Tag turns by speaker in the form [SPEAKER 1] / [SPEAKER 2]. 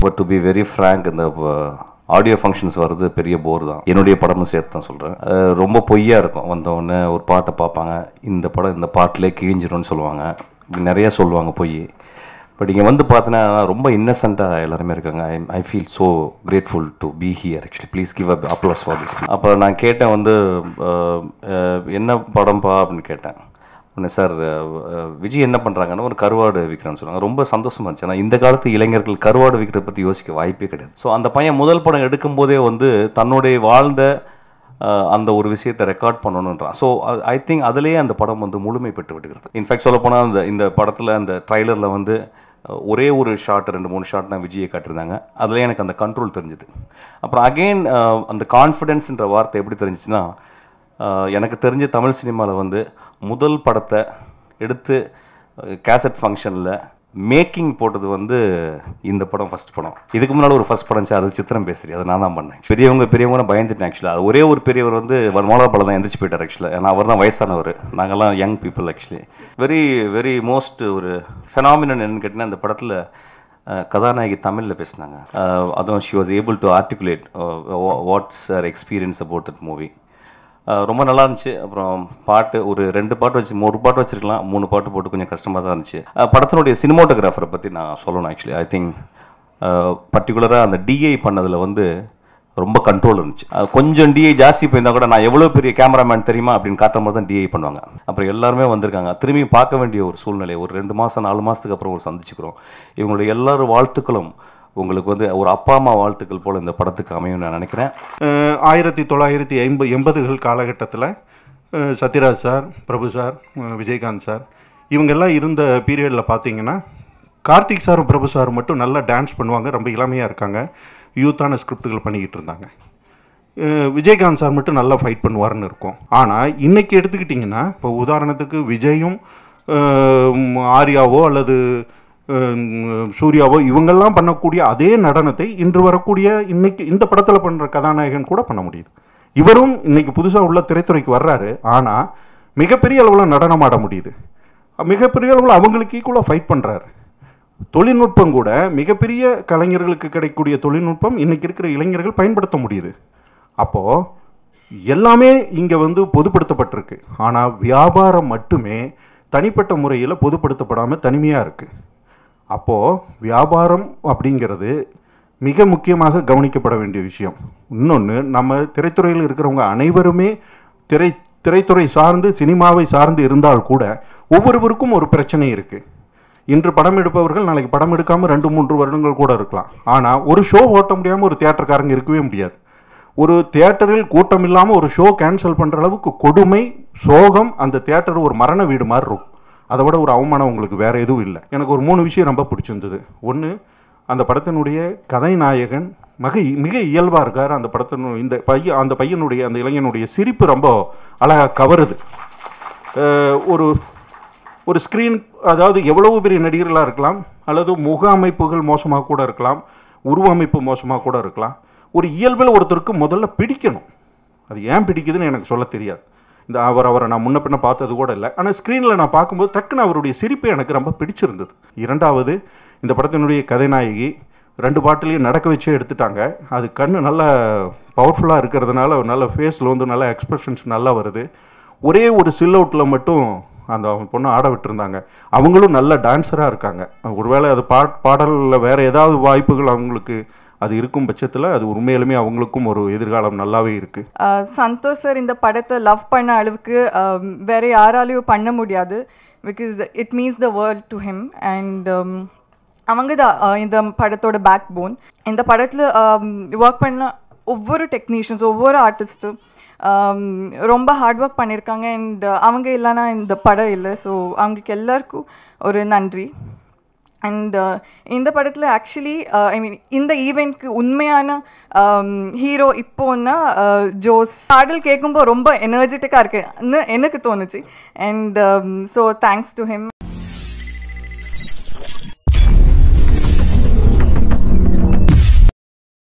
[SPEAKER 1] but to be very frank இந்த audio functions வர்றது பெரிய போர் தான் என்னுடைய படமும் சேர்த்து தான் சொல்கிறேன் ரொம்ப பொய்யா இருக்கும் வந்தவொடனே ஒரு பாட்டை பார்ப்பாங்க இந்த படம் இந்த பாட்டிலே கிழிஞ்சிரும்னு சொல்லுவாங்க இப்படி நிறைய சொல்லுவாங்க பொய் பட் இங்கே வந்து பார்த்தீங்கன்னா ரொம்ப இன்னசென்ட்டாக எல்லாருமே இருக்காங்க I I feel so grateful to be here actually please give up applause for this அப்போ நான் கேட்டேன் வந்து அஹ், அஹ், என்ன படம்ப்பா அப்படின்னு கேட்டேன் உடனே சார் அஹ், விஜய் என்ன பண்ணுறாங்கன்னு ஒரு கருவாடு விற்கிறேன்னு சொன்னாங்க ரொம்ப சந்தோஷமா இருந்துச்சு ஏன்னா இந்த காலத்து இளைஞர்கள் கருவாடு விற்கிறத பற்றி யோசிக்க வாய்ப்பே கிடையாது ஸோ அந்த பையன் முதல் படம் எடுக்கும்போதே வந்து தன்னுடைய வாழ்ந்த அஹ், அந்த ஒரு விஷயத்தை ரெக்கார்ட் பண்ணணுன்றான் ஸோ ஐ திங்க் அதுலேயே அந்த படம் வந்து முழுமை பெற்று விட்டுக்கிறது இன்ஃபேக்ட் சொல்ல போனால் அந்த இந்த படத்தில் அந்த ட்ரைலரில் வந்து அஹ், ஒரே ஒரு ஷாட் ரெண்டு மூணு ஷாட் தான் விஜயை காட்டியிருந்தாங்க அதில் எனக்கு அந்த கண்ட்ரோல் தெரிஞ்சுது அப்புறம் அகெயின் அந்த கான்ஃபிடென்ஸ்ன்ற வார்த்தை எப்படி தெரிஞ்சுச்சுன்னா அஹ், எனக்கு தெரிஞ்ச தமிழ் சினிமாவில் வந்து முதல் படத்தை எடுத்து கேசட் ஃபங்க்ஷனில் மேக்கிங் போட்டது வந்து இந்த படம் ஃபர்ஸ்ட் படம் இதுக்கு முன்னால் ஒரு ஃபர்ஸ்ட் படம் இருந்துச்சு, அது சித்திரம் பேசுறி அதை நான் தான் பண்ணேன் பெரியவங்க பெரியவங்க பயந்துட்டேன் ஆக்சுவலாக அது ஒரே ஒரு பெரியவர் வந்து மோளா படம் தான் எந்திரிச்சு போயிட்டார் ஆக்சுவலாக ஏன்னா அவர் தான் வயசானவர் நாங்கள்லாம் young people actually very very most ஒரு ஃபெனாமினன் என்னன்னு கேட்டிங்கன்னா இந்த படத்தில் கதாநாயகி தமிழில் பேசினாங்க அஹ் அதுவும் she was able to articulate what's our experience about that movie ரொம்ப நல்லா இருந்துச்சு அப்புறம் பாட்டு ஒரு ரெண்டு பாட்டு வச்சு ஒரு பாட்டு வச்சிருக்கலாம் மூணு பாட்டு போட்டு கொஞ்சம் கஷ்டமாக தான் இருந்துச்சு அஹ் படத்தினுடைய சினிமோட்டோகிராஃபரை பற்றி நான் சொல்லணும் ஆக்சுவலி ஐ திங்க் பர்டிகுலராக அந்த டிஐ பண்ணதில் வந்து ரொம்ப கண்ட்ரோல் இருந்துச்சு அஹ் கொஞ்சம் டிஐ ஜாஸ்தி போயிருந்தா கூட நான் எவ்வளோ பெரிய கேமராமேன் தெரியுமா அப்படின்னு காட்டுற மாதிரி தான் டிஐ பண்ணுவாங்க அப்புறம் எல்லாருமே வந்திருக்காங்க திரும்பி பார்க்க வேண்டிய ஒரு சூழ்நிலை ஒரு ரெண்டு மாதம் நாலு மாதத்துக்கு அப்புறம் ஒரு சந்திச்சுக்கிறோம் இவங்களுடைய எல்லாரும் வாழ்த்துக்களும் உங்களுக்கு வந்து ஒரு அப்பா அம்மா வாழ்த்துக்கள் போல் இந்த படத்துக்கு அமையும் நான் நினைக்கிறேன்
[SPEAKER 2] அஹ் ஆயிரத்தி தொள்ளாயிரத்தி ஐம்ப எண்பதுகள் காலகட்டத்தில் சத்யராஜ் சார் பிரபு சார் அஹ் விஜயகாந்த் சார் இவங்கெல்லாம் இருந்த பீரியடில் பார்த்தீங்கன்னா கார்த்திக் சார் பிரபு சார் மட்டும் நல்லா டான்ஸ் பண்ணுவாங்க ரொம்ப இளமையாக இருக்காங்க யூத்தான ஸ்கிரிப்டுகள் பண்ணிக்கிட்டு இருந்தாங்க அஹ் விஜயகாந்த் சார் மட்டும் நல்லா ஃபைட் பண்ணுவார்னு இருக்கும் ஆனால் இன்னைக்கு எடுத்துக்கிட்டிங்கன்னா இப்போ உதாரணத்துக்கு விஜயும் அஹ் ஆர்யாவோ அல்லது அஹ் சூர்யாவோ இவங்கெல்லாம் பண்ணக்கூடிய அதே நடனத்தை இன்று வரக்கூடிய இன்னைக்கு இந்த படத்தில் பண்ணுற கதாநாயகன் கூட பண்ண முடியுது இவரும் இன்னைக்கு புதுசாக உள்ள திரைத்துறைக்கு வர்றாரு ஆனால் மிகப்பெரிய அளவில் நடனம் ஆட முடியுது மிகப்பெரிய அளவில் அவங்களுக்கு ஈக்குவலாக ஃபைட் பண்ணுறாரு தொழில்நுட்பம் கூட மிகப்பெரிய கலைஞர்களுக்கு கிடைக்கக்கூடிய தொழில்நுட்பம் இன்னைக்கு இருக்கிற இளைஞர்கள் பயன்படுத்த முடியுது அப்போ எல்லாமே இங்க வந்து பொதுப்படுத்தப்பட்டிருக்கு ஆனா வியாபாரம் மட்டுமே தனிப்பட்ட முறையில் பொதுப்படுத்தப்படாம தனிமையா இருக்கு அப்போ வியாபாரம் அப்படிங்கிறது மிக முக்கியமாக கவனிக்கப்பட வேண்டிய விஷயம் இன்னொன்று நம்ம திரைத்துறையில் இருக்கிறவங்க அனைவருமே திரை திரைத்துறை சார்ந்து சினிமாவை சார்ந்து இருந்தால் கூட ஒவ்வொருவருக்கும் ஒரு பிரச்சனை இருக்கு இன்று படம் எடுப்பவர்கள் நாளைக்கு படம் எடுக்காம ரெண்டு மூன்று வருடங்கள் கூட இருக்கலாம் ஆனா ஒரு ஷோ ஓட்ட முடியாம ஒரு தியேட்டர்காரங்க இருக்கவே முடியாது ஒரு தியேட்டரில் கூட்டம் இல்லாம ஒரு ஷோ கேன்சல் பண்ற அளவுக்கு கொடுமை சோகம் அந்த தியேட்டர் ஒரு மரண வீடு மாதிரி இருக்கும் அதை விட ஒரு அவமானம் உங்களுக்கு வேற எதுவும் இல்லை எனக்கு ஒரு மூணு விஷயம் ரொம்ப பிடிச்சிருந்தது ஒன்று அந்த படத்தினுடைய கதைநாயகன் மிக மிக இயல்பா இருக்கார் அந்த படத்தினு இந்த பையன் அந்த பையனுடைய அந்த இளைஞனுடைய சிரிப்பு ரொம்ப அழகா கவருது அஹ் ஒரு ஒரு ஸ்க்ரீன் அதாவது எவ்வளவு பெரிய நடிகர்களாக இருக்கலாம் அல்லது முக அமைப்புகள் மோசமாக கூட இருக்கலாம் உருவ அமைப்பு மோசமாக கூட இருக்கலாம் ஒரு இயல்பில் ஒருத்தருக்கு முதல்ல பிடிக்கணும் அது ஏன் பிடிக்குதுன்னு எனக்கு சொல்ல தெரியாது இந்த அவர் அவரை நான் முன்ன பின்ன பார்த்தது கூட இல்லை ஆனால் ஸ்க்ரீனில் நான் பார்க்கும்போது டக்குன்னு அவருடைய சிரிப்பு எனக்கு ரொம்ப பிடிச்சிருந்தது இரண்டாவது இந்த படத்தினுடைய கதைநாயகி ரெண்டு பாட்டிலையும் நடக்க வச்சே எடுத்துட்டாங்க அது கண்ணு நல்ல பவர்ஃபுல்லாக இருக்கிறதுனால நல்ல ஃபேஸில் வந்து நல்ல எக்ஸ்பிரஷன்ஸ் நல்லா வருது ஒரே ஒரு சில் அவுட்டில் மட்டும் அந்த அவங்க பொண்ணு ஆட விட்டுருந்தாங்க அவங்களும் நல்ல டான்ஸராக இருக்காங்க ஒருவேளை அது பா பாடலில் வேற ஏதாவது வாய்ப்புகள் அவங்களுக்கு அது இருக்கும் பட்சத்தில் அது உண்மையிலுமே அவங்களுக்கும் ஒரு எதிர்காலம் நல்லாவே இருக்குது
[SPEAKER 3] ஆஹ் சந்தோஷ் சார் இந்த படத்தை லவ் பண்ண அளவுக்கு ஆம், வேற யாராலையும் பண்ண முடியாது because it means the world to him and அவங்க தான் ஆஹ், இந்த படத்தோட பேக் போன் இந்த படத்தில் ஒர்க் பண்ண ஒவ்வொரு டெக்னீஷியன்ஸ் ஒவ்வொரு ஆர்டிஸ்ட்டும் ரொம்ப ஹார்ட் ஒர்க் பண்ணியிருக்காங்க அண்ட் அவங்க இல்லைன்னா இந்த படம் இல்லை ஸோ அவங்களுக்கு எல்லாருக்கும் ஒரு நன்றி அண்ட் இந்த படத்தில் ஆக்சுவலி ஐ மீன் இந்த ஈவெண்ட்க்கு உண்மையான ஹீரோ இப்போன்னா ஜோஸ் பாடல் கேட்கும்போது ரொம்ப எனர்ஜெட்டிக்காக இருக்குன்னு எனக்கு தோணுச்சு and so thanks to him